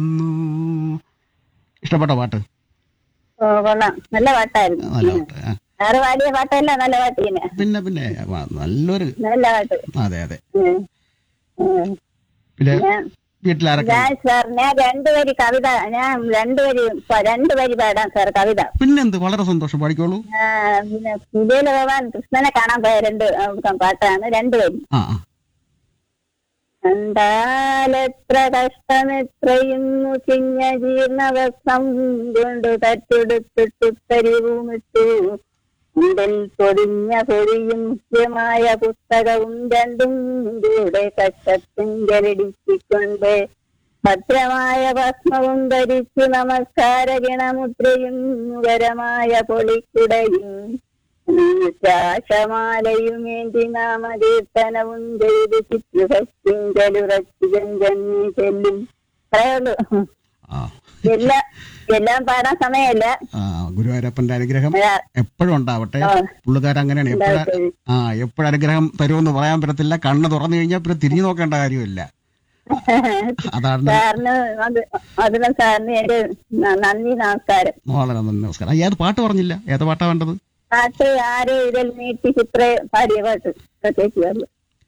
ഇഷ്ടപ്പെട്ട പാട്ട് ഓ കൊള്ളാം നല്ല പാട്ടായിരുന്നു നല്ല പാട്ട് ആ. വേറെ പാടിയ പാട്ടല്ല നല്ല പാട്ട് പിന്നെ പിന്നെ പിന്നെ ആ, നല്ലൊരു നല്ല പാട്ട് അതെ അതെ ഉം. ഉം. പിന്നെ ഞാൻ- വീട്ടിലാരൊക്കെ ഞാൻ സാർ ഞാൻ രണ്ടുപേര് കവിത ഞാൻ രണ്ടുപേര് പ- രണ്ടുപേര് പാടാം സാർ കവിത പിന്നെന്ത് വളരെ സന്തോഷം പാടിക്കോളൂ ആ, പിന്നെ സുജയില ഭഗവാൻ കൃഷ്ണനെ കാണാൻ പോയ രണ്ട് ആ, പാട്ടാണ് രണ്ടുപേരും ആ ആ കണ്ടാലെത്ര കഷ്ടമെത്രയും ചിഞ്ഞ ജീർണവസ്ത്രം കൊണ്ട് തറ്റെടുത്തിട്ട് പരിവുമിട്ടു മുമ്പിൽ പൊതിഞ്ഞ പൊതിയും മുഖ്യമായ പുസ്തകവും രണ്ടും കൂടെ കഷ്ടത്തിങ്കലിടിച്ചിക്കൊണ്ട് ഭദ്രമായ ഭസ്മവും ധരിച്ചു നമസ്കാര ഗണമുദ്രയും മുഖരമായ പൊളിക്കുടയും ശ്വാസമാലയുമേന്തി നാമകീർത്തനവും ചെയ്ത് ചിറ്റുഭക്തിങ്കലുറച്ചു ജന്മി ചെല്ലും പറയുള്ളൂ ആ എല്ലാം എല്ലാം പാടാൻ സമയമല്ല ആ ഗുരുവായൂരപ്പന്റെ അനുഗ്രഹം അതാ, എപ്പോഴും ഉണ്ടാവട്ടെ ആ. പുള്ളുകാരൻ അങ്ങനെയാണ് എപ്പോഴ ഉണ്ടാവട്ടെ. ആ എപ്പോഴും അനുഗ്രഹം തരുമെന്ന് പറയാൻ പറ്റത്തില്ല കണ്ണ് തുറന്നു കഴിഞ്ഞാൽ പിന്നെ തിരിഞ്ഞു നോക്കേണ്ട കാര്യമില്ല അതാണ് സാറിന് അത് അതിന് സാറിന് എന്റെ ന- നന്ദി നമസ്കാരം വളരെ നന്ദി നമസ്കാരം ആ, ഏത് പാട്ട് പറഞ്ഞില്ല ഏത് പാട്ടാ വേണ്ടത് പാട്ട് ആരോ ഇതിൽ നീട്ടി ചിത്ര പാടിയ പാട്ട് പ്രത്യേകിച്ച് പാടിയ.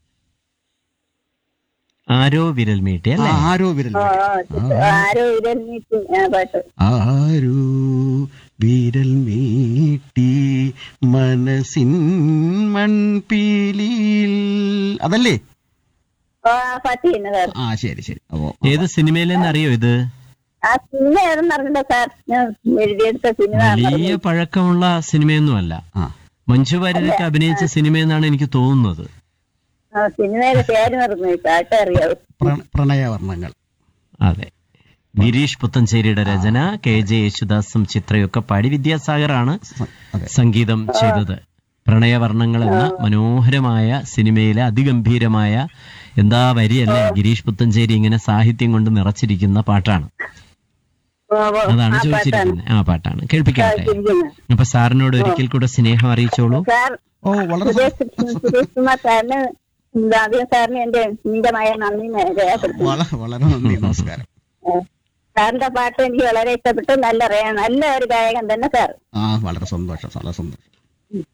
ആരോ വിരൽ മീട്ടി ആ, അല്ലേ ആരോ വിരൽ ഓ, ഓ, ചിത്ര- ആരോ ഇതിൽ നീട്ടി ആ പാട്ട് ആരോ വിരൽ മീട്ടി മനസ്സിൻ മൺപീലിയിൽ അതല്ലേ ഓ ആ പാട്ട് തന്നെ സാർ ആ ശരി ശരി അപ്പോ ഏത് സിനിമയിലെന്ന് അറിയോ ഇത് ആ സിനിമ ഏതെന്ന് അറിഞ്ഞില്ല സാർ ഞാൻ എഴുതിയെടുത്ത സിനിമ വലിയ പഴക്കമുള്ള സിനിമയൊന്നുമല്ല ആ മഞ്ജു വാര്യരൊക്കെ അഭിനയിച്ച സിനിമയെന്നാണ് എനിക്ക് തോന്നുന്നത് ആ, സിനിമയുടെ പേര് മറന്നു പോയി. പാട്ട് അറിയാവൂ പ്ര- പ്രണയവർണ്ണങ്ങൾ അതെ ഗിരീഷ് പുത്തഞ്ചേരിയുടെ രചന കെ ജെ യേശുദാസും ചിത്രയൊക്കെ പാടി വിദ്യാസാഗറാണ് സ- അതെ സംഗീതം ചെയ്തത് പ്രണയവർണ്ണങ്ങൾ എന്ന മനോഹരമായ സിനിമയിലെ അതിഗംഭീരമായ എന്താ വരിയല്ലേ ഗിരീഷ് പുത്തഞ്ചേരി ഇങ്ങനെ സാഹിത്യം കൊണ്ട് നിറച്ചിരിക്കുന്ന പാട്ടാണ് ഓ, ഓ, അതാണ് ആ പാട്ടാണ് ചോദിച്ചിരിക്കുന്നത് ആ പാട്ടാണ് കേൾപ്പിക്കാട്ടെ ഇരിക്കുന്നത്. അപ്പൊ സാറിനോട് ഒരിക്കൽ കൂടെ സ്നേഹം അറിയിച്ചോളൂ സാർ ഓ വളരെ സ- സുരേഷ് സുരേഷ് കുമാർ സാറിന് ആദ്യം സാറിന് എന്റെ നീണ്ടമായ നന്ദി രേഖപ്പെടുത്തുന്നു വളരെ വളരെ നന്ദി നമസ്കാരം ഏ, സാറിന്റെ പാട്ട് എനിക്ക് വളരെ ഇഷ്ടപ്പെട്ടു നല്ല റേ- നല്ല ഒരു ഗായകൻ തന്നെ സാർ ആ വളരെ സന്തോഷം വളരെ സന്തോഷം